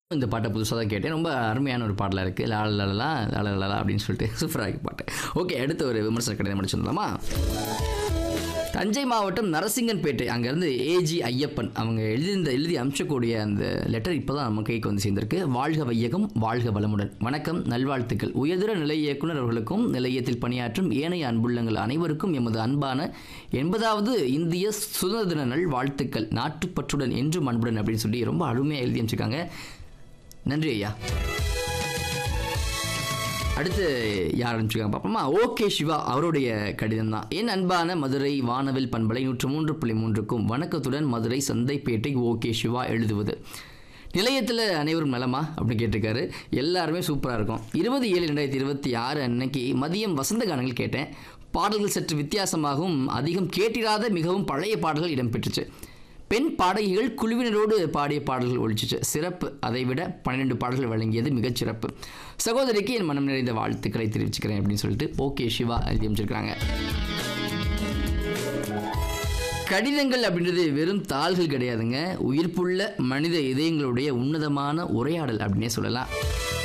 இந்த பாட்டை புதுசாக தான் கேட்டேன் ரொம்ப அருமையான ஒரு பாடலாக இருக்குது லாலலலா லாலலலா அப்படின்னு சொல்லிட்டு சூப்பராக இருக்கு பாட்டு ஓகே அடுத்த ஒரு விமர்சன கடிதம் முடிச்சிருந்தோமா தஞ்சை மாவட்டம் நரசிங்கன்பேட்டை அங்கேருந்து ஏஜி ஐயப்பன் அவங்க எழுதியிருந்த எழுதி அனுப்பிச்சக்கூடிய அந்த லெட்டர் இப்போ தான் நம்ம கைக்கு வந்து சேர்ந்திருக்கு வாழ்க வையகம் வாழ்க வளமுடன் வணக்கம் நல்வாழ்த்துக்கள் உயர்தர நிலை இயக்குனர் அவர்களுக்கும் நிலையத்தில் பணியாற்றும் ஏனைய அன்புள்ளங்கள் அனைவருக்கும் எமது அன்பான எண்பதாவது இந்திய சுதந்திர தின நல் வாழ்த்துக்கள் நாட்டுப்பற்றுடன் என்றும் அன்புடன் அப்படின்னு சொல்லி ரொம்ப அருமையாக எழுதி அமைச்சிருக்காங்க நன்றி ஐயா அடுத்து யார் அனுப்பிச்சிருக்காங்க பார்ப்போமா ஓகே சிவா அவருடைய கடிதம் தான் என் அன்பான மதுரை வானவில் பண்பலை நூற்று மூன்று புள்ளி மூன்றுக்கும் வணக்கத்துடன் மதுரை சந்தைப்பேட்டை ஓகே சிவா எழுதுவது நிலையத்தில் அனைவரும் நலமா அப்படின்னு கேட்டிருக்காரு எல்லாருமே சூப்பராக இருக்கும் இருபது ஏழு ரெண்டாயிரத்தி இருபத்தி ஆறு அன்னைக்கு மதியம் வசந்த கானங்கள் கேட்டேன் பாடல்கள் சற்று வித்தியாசமாகவும் அதிகம் கேட்டிராத மிகவும் பழைய பாடல்கள் இடம்பெற்றுச்சு பெண் பாடகிகள் குழுவினரோடு பாடிய பாடல்கள் ஒழிச்சிச்சு சிறப்பு அதைவிட பன்னிரெண்டு பாடல்கள் வழங்கியது மிகச் சிறப்பு சகோதரிக்கு என் மனம் நிறைந்த வாழ்த்துக்களை தெரிவிச்சுக்கிறேன் அப்படின்னு சொல்லிட்டு ஓகே சிவா எழுதி அமைச்சிருக்காங்க கடிதங்கள் அப்படின்றது வெறும் தாள்கள் கிடையாதுங்க உயிர்ப்புள்ள மனித இதயங்களுடைய உன்னதமான உரையாடல் அப்படின்னே சொல்லலாம்